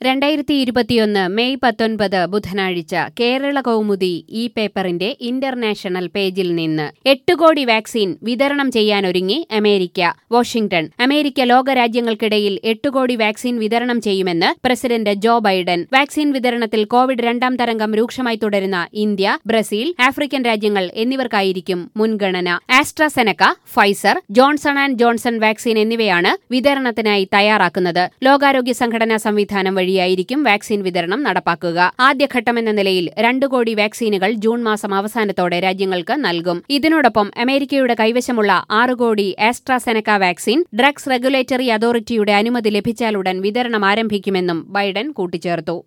രണ്ടായിരത്തി ഇരുപത്തിയൊന്ന് മെയ് പത്തൊൻപത് ബുധനാഴ്ച കേരള കൗമുദി ഈ പേപ്പറിന്റെ ഇന്റർനാഷണൽ പേജിൽ നിന്ന് എട്ട് കോടി വാക്സിൻ വിതരണം ചെയ്യാനൊരുങ്ങി അമേരിക്ക വാഷിംഗ്ടൺ അമേരിക്ക ലോകരാജ്യങ്ങൾക്കിടയിൽ എട്ട് കോടി വാക്സിൻ വിതരണം ചെയ്യുമെന്ന് പ്രസിഡന്റ് ജോ ബൈഡൻ വാക്സിൻ വിതരണത്തിൽ കോവിഡ് രണ്ടാം തരംഗം രൂക്ഷമായി തുടരുന്ന ഇന്ത്യ ബ്രസീൽ ആഫ്രിക്കൻ രാജ്യങ്ങൾ എന്നിവർക്കായിരിക്കും മുൻഗണന AstraZeneca Pfizer Johnson and Johnson vaccine എന്നിവയാണ് വിതരണത്തിനായി തയ്യാറാക്കുന്നത് ലോകാരോഗ്യ സംഘടനാ സംവിധാനം വഴിയായിരിക്കും വാക്സിൻ വിതരണം നടപ്പാക്കുക ആദ്യഘട്ടമെന്ന നിലയിൽ രണ്ടു കോടി വാക്സിനുകൾ ജൂൺ മാസം അവസാനത്തോടെ രാജ്യങ്ങൾക്ക് നൽകും ഇതിനോടൊപ്പം അമേരിക്കയുടെ കൈവശമുള്ള ആറ് കോടി ആസ്ട്രാസെനക്ക വാക്സിൻ ഡ്രഗ്സ് റെഗുലേറ്ററി അതോറിറ്റിയുടെ അനുമതി ലഭിച്ചാലുടൻ വിതരണം ആരംഭിക്കുമെന്നും ബൈഡൻ കൂട്ടിച്ചേർത്തു